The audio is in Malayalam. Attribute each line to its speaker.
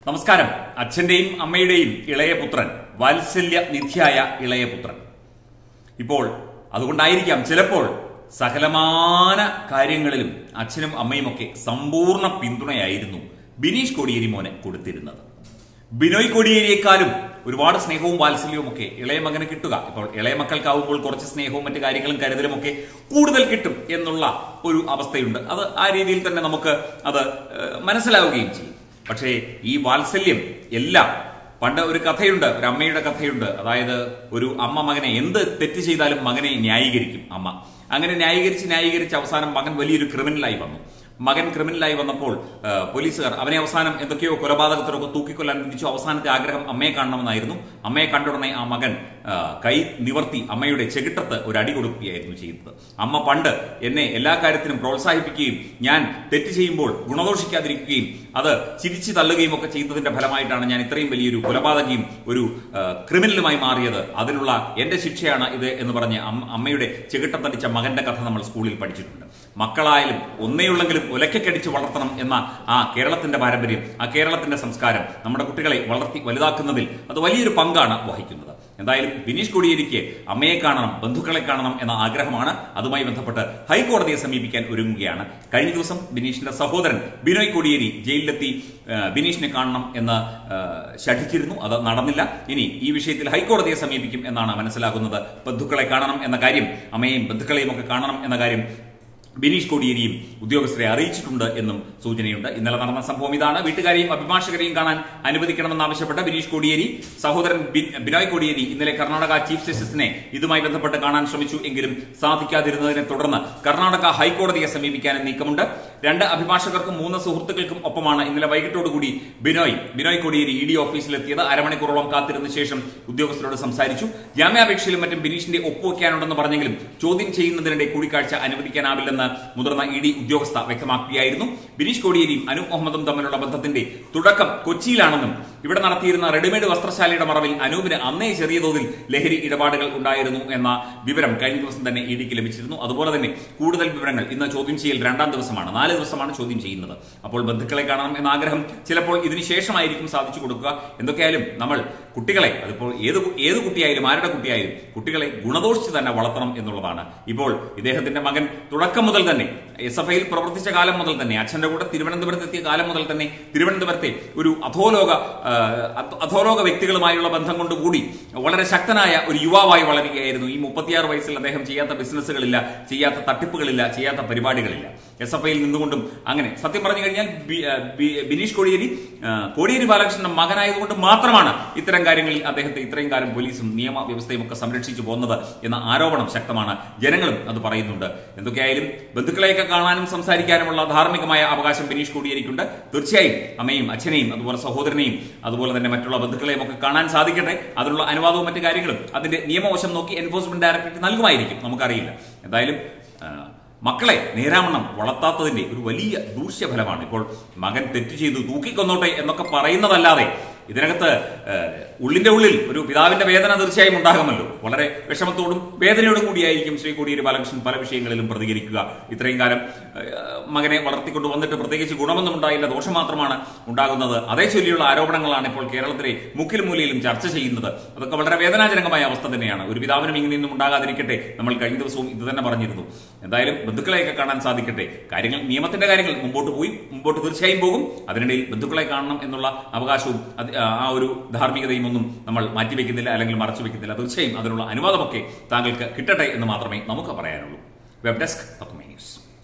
Speaker 1: നമസ്കാരം അച്ഛന്റെയും അമ്മയുടെയും ഇളയ പുത്രൻ വാത്സല്യ നിധിയായ ഇളയ പുത്രൻ ഇപ്പോൾ അതുകൊണ്ടായിരിക്കാം ചിലപ്പോൾ സകലമാന കാര്യങ്ങളിലും അച്ഛനും അമ്മയും ഒക്കെ സമ്പൂർണ്ണ പിന്തുണയായിരുന്നു ബിനീഷ് കോടിയേരി മോനെ കൊടുത്തിരുന്നത് ബിനോയ് കോടിയേരിയേക്കാളും ഒരുപാട് സ്നേഹവും വാത്സല്യവും ഒക്കെ ഇളയ മകന് കിട്ടുക ഇപ്പോൾ ഇളയ മക്കൾക്കാവുമ്പോൾ കുറച്ച് സ്നേഹവും മറ്റു കാര്യങ്ങളും കരുതലും ഒക്കെ കൂടുതൽ കിട്ടും എന്നുള്ള ഒരു അവസ്ഥയുണ്ട് അത് ആ രീതിയിൽ തന്നെ നമുക്ക് അത് ഏഹ്, മനസ്സിലാവുകയും ചെയ്യും പക്ഷേ ഈ വാത്സല്യം എല്ലാം പണ്ട് ഒരു കഥയുണ്ട് ഒരു അമ്മയുടെ കഥയുണ്ട് അതായത് ഒരു അമ്മ മകനെ എന്ത് തെറ്റ് ചെയ്താലും മകനെ ന്യായീകരിക്കും അമ്മ അങ്ങനെ ന്യായീകരിച്ച് ന്യായീകരിച്ച് അവസാനം മകൻ വലിയൊരു ക്രിമിനലായി വന്നു മകൻ ക്രിമിനലായി വന്നപ്പോൾ ആ, പോലീസുകാർ അവനെ അവസാനം എന്തൊക്കെയോ കൊലപാതകത്തിലൊക്കെ തൂക്കിക്കൊല്ലാൻ വിധിച്ചു അവസാനത്തെ ആഗ്രഹം അമ്മയെ കാണണമെന്നായിരുന്നു അമ്മയെ കണ്ടുടനെ ആ മകൻ ആ, കൈ നിവർത്തി അമ്മയുടെ ചെകിട്ടത്ത് ഒരു അടി കൊടുക്കുകയായിരുന്നു ചെയ്തത് അമ്മ പണ്ട് എന്നെ എല്ലാ കാര്യത്തിനും പ്രോത്സാഹിപ്പിക്കുകയും ഞാൻ തെറ്റ് ചെയ്യുമ്പോൾ ഗുണദോഷിക്കാതിരിക്കുകയും അത് ചിരിച്ചു തള്ളുകയും ഒക്കെ ചെയ്തതിന്റെ ഫലമായിട്ടാണ് ഞാൻ ഇത്രയും വലിയൊരു കൊലപാതകയും ഒരു ആ, ക്രിമിനലുമായി മാറിയത് അതിനുള്ള എന്റെ ശിക്ഷയാണ് ഇത് എന്ന് പറഞ്ഞ് അമ്മ- അമ്മയുടെ ചെകിട്ടത്തടിച്ച മകന്റെ കഥ നമ്മൾ സ്കൂളിൽ പഠിച്ചിട്ടുണ്ട് മക്കളായാലും ഒന്നേയുള്ളെങ്കിലും ഒലക്കടിച്ച് വളർത്തണം എന്ന ആ കേരളത്തിന്റെ പാരമ്പര്യം ആ കേരളത്തിന്റെ സംസ്കാരം നമ്മുടെ കുട്ടികളെ വളർത്തി വലുതാക്കുന്നതിൽ അത് വലിയൊരു പങ്കാണ് വഹിക്കുന്നത് എന്തായാലും ബിനീഷ് കോടിയേരിക്ക് അമ്മയെ കാണണം ബന്ധുക്കളെ കാണണം എന്ന ആഗ്രഹമാണ് അതുമായി ബന്ധപ്പെട്ട് ഹൈക്കോടതിയെ സമീപിക്കാൻ ഒരുങ്ങുകയാണ് കഴിഞ്ഞ ദിവസം ബിനീഷിന്റെ സഹോദരൻ ബിനോയ് കോടിയേരി ജയിലിലെത്തി ആ, ബിനീഷിനെ കാണണം എന്ന് ആ, ശഠിച്ചിരുന്നു അത് നടന്നില്ല ഇനി ഈ വിഷയത്തിൽ ഹൈക്കോടതിയെ സമീപിക്കും എന്നാണ് മനസ്സിലാകുന്നത് ബന്ധുക്കളെ കാണണം എന്ന കാര്യം അമ്മയെയും ബന്ധുക്കളെയും ഒക്കെ കാണണം എന്ന കാര്യം ബിനീഷ് കോടിയേരിയും ഉദ്യോഗസ്ഥരെ അറിയിച്ചിട്ടുണ്ട് എന്നും സൂചനയുണ്ട് ഇന്നലെ നടന്ന സംഭവം ഇതാണ് വീട്ടുകാരെയും അഭിഭാഷകരെയും കാണാൻ അനുവദിക്കണമെന്നാവശ്യപ്പെട്ട ബിനീഷ് കോടിയേരി സഹോദരൻ ബി- ബിനോയ് കോടിയേരി ഇന്നലെ കർണാടക ചീഫ് ജസ്റ്റിസിനെ ഇതുമായി ബന്ധപ്പെട്ട് കാണാൻ ശ്രമിച്ചു എങ്കിലും സാധിക്കാതിരുന്നതിനെ തുടർന്ന് കർണാടക ഹൈക്കോടതിയെ സമീപിക്കാനും നീക്കമുണ്ട് രണ്ട് അഭിഭാഷകർക്കും മൂന്ന് സുഹൃത്തുക്കൾക്കും ഒപ്പമാണ് ഇന്നലെ വൈകിട്ടോടുകൂടി ബിനോയ് ബിനോയ് കോടിയേരി ഇ ഡി ഓഫീസിലെത്തിയത് അരമണിക്കൂറോളം കാത്തിരുന്ന ശേഷം ഉദ്യോഗസ്ഥരോട് സംസാരിച്ചു ജാമ്യാപേക്ഷയിലും മറ്റും ബിനീഷിന്റെ ഒപ്പുവെക്കാനുണ്ടെന്ന് പറഞ്ഞെങ്കിലും ചോദ്യം ചെയ്യുന്നതിനിടെ കൂടിക്കാഴ്ച അനുവദിക്കാനാവില്ലെന്ന് മുതിർന്ന ഇ ഡി ഉദ്യോഗസ്ഥ വ്യക്തമാക്കുകയായിരുന്നു ബിനീഷ് കോടിയേരിയും അനൂപ് മുഹമ്മദും തമ്മിലുള്ള ബന്ധത്തിന്റെ തുടക്കം കൊച്ചിയിലാണെന്നും ഇവിടെ നടത്തിയിരുന്ന റെഡിമെയ്ഡ് വസ്ത്രശാലയുടെ മറവിൽ അനൂപിന് അന്നേ ചെറിയ തോതിൽ ലഹരി ഇടപാടുകൾ ഉണ്ടായിരുന്നു എന്ന വിവരം കഴിഞ്ഞ ദിവസം തന്നെ ഇ ഡിക്ക് ലഭിച്ചിരുന്നു അതുപോലെ തന്നെ കൂടുതൽ വിവരങ്ങൾ ഇന്ന് ചോദ്യം ചെയ്യൽ രണ്ടാം ദിവസമാണ് നാല് ദിവസമാണ് ചോദ്യം ചെയ്യുന്നത് അപ്പോൾ ബന്ധുക്കളെ കാണണം എന്ന ആഗ്രഹം ചിലപ്പോൾ ഇതിന് ശേഷമായിരിക്കും സാധിച്ചു കൊടുക്കുക എന്തൊക്കെയായാലും നമ്മൾ കുട്ടികളെ അതിപ്പോൾ ഏത് കു- ഏത് കുട്ടിയായാലും ആരുടെ കുട്ടിയായാലും കുട്ടികളെ ഗുണദോഷിച്ച് തന്നെ വളർത്തണം എന്നുള്ളതാണ് ഇപ്പോൾ ഇദ്ദേഹത്തിന്റെ മകൻ തുടക്കം മുതൽ തന്നെ എസ് എഫ് ഐയിൽ പ്രവർത്തിച്ച കാലം മുതൽ തന്നെ അച്ഛന്റെ കൂടെ തിരുവനന്തപുരത്ത് എത്തിയ കാലം മുതൽ തന്നെ തിരുവനന്തപുരത്തെ ഒരു അധോലോക ആ, അധ- അധോലോക വ്യക്തികളുമായുള്ള ബന്ധം കൊണ്ട് കൂടി വളരെ ശക്തനായ ഒരു യുവാവായി വളരുകയായിരുന്നു ഈ മുപ്പത്തിയാറ് വയസ്സിൽ അദ്ദേഹം ചെയ്യാത്ത ബിസിനസ്സുകളില്ല ചെയ്യാത്ത തട്ടിപ്പുകളില്ല ചെയ്യാത്ത പരിപാടികളില്ല എസ് എഫ് ഐയിൽ നിന്നുകൊണ്ടും അങ്ങനെ സത്യം പറഞ്ഞു കഴിഞ്ഞാൽ ബി- ആ, ബി- ബിനീഷ് കോടിയേരി ആ, കോടിയേരി ബാലകൃഷ്ണന്റെ മകനായതുകൊണ്ട് മാത്രമാണ് ഇത്തരം കാര്യങ്ങളിൽ അദ്ദേഹത്തെ ഇത്രയും കാലം പോലീസും നിയമ വ്യവസ്ഥയും ഒക്കെ സംരക്ഷിച്ചു പോകുന്നത് എന്ന ആരോപണം ശക്തമാണ് ജനങ്ങളും അത് പറയുന്നുണ്ട് എന്തൊക്കെയായാലും ബന്ധുക്കളെയൊക്കെ കാണാനും സംസാരിക്കാനുമുള്ള ധാർമ്മികമായ അവകാശം ബിനീഷ് കോടിയേരിക്കുണ്ട് തീർച്ചയായും അമ്മയും അച്ഛനെയും അതുപോലെ സഹോദരനെയും അതുപോലെ തന്നെ മറ്റുള്ള ബന്ധുക്കളെയും ഒക്കെ കാണാൻ സാധിക്കട്ടെ അതിനുള്ള അനുവാദവും മറ്റു കാര്യങ്ങളും അതിന്റെ നിയമവശം നോക്കി എൻഫോഴ്സ്മെന്റ് ഡയറക്ടറേറ്റ് നൽകുമായിരിക്കും നമുക്കറിയില്ല എന്തായാലും ആ, മക്കളെ നേരാവണ്ണം വളർത്താത്തതിന്റെ ഒരു വലിയ ദൂഷ്യഫലമാണ് ഇപ്പോൾ മകൻ തെറ്റ് ചെയ്തു തൂക്കിക്കൊന്നോട്ടെ എന്നൊക്കെ പറയുന്നതല്ലാതെ ഇതിനകത്ത് ഏഹ്, ഉള്ളിന്റെ ഉള്ളിൽ ഒരു പിതാവിന്റെ വേദന തീർച്ചയായും ഉണ്ടാകുമല്ലോ വളരെ വിഷമത്തോടും വേദനയോടും കൂടിയായിരിക്കും ശ്രീ കോടിയേരി ബാലകൃഷ്ണൻ പല വിഷയങ്ങളിലും പ്രതികരിക്കുക ഇത്രയും കാലം ഏഹ്, മകനെ വളർത്തിക്കൊണ്ട് വന്നിട്ട് പ്രത്യേകിച്ച് ഗുണമൊന്നും ഉണ്ടായില്ല ദോഷം മാത്രമാണ് ഉണ്ടാകുന്നത് അതേ ചൊല്ലിയുള്ള ആരോപണങ്ങളാണ് ഇപ്പോൾ കേരളത്തിലെ മുക്കിലും മൂലയിലും ചർച്ച ചെയ്യുന്നത് അതൊക്കെ വളരെ വേദനാജനകമായ അവസ്ഥ തന്നെയാണ് ഒരു പിതാവിനും ഇങ്ങനെയൊന്നും ഉണ്ടാകാതിരിക്കട്ടെ നമ്മൾ കഴിഞ്ഞ ദിവസവും ഇത് തന്നെ പറഞ്ഞിരുന്നു എന്തായാലും ബന്ധുക്കളെയൊക്കെ കാണാൻ സാധിക്കട്ടെ കാര്യങ്ങൾ നിയമത്തിന്റെ കാര്യങ്ങൾ മുമ്പോട്ട് പോയി മുമ്പോട്ട് തീർച്ചയായും പോകും അതിനിടയിൽ ബന്ധുക്കളെ കാണണം എന്നുള്ള അവകാശവും അത് ആ ഒരു ധാർമ്മികതയും ഒന്നും നമ്മൾ മാറ്റിവെക്കുന്നില്ല അല്ലെങ്കിൽ മറച്ചു വെക്കുന്നില്ല തീർച്ചയായും അതിനുള്ള അനുവാദമൊക്കെ താങ്കൾക്ക് കിട്ടട്ടെ എന്ന് മാത്രമേ നമുക്ക് പറയാനുള്ളൂ വെബ് ഡെസ്ക് തത്വമേ ന്യൂസ്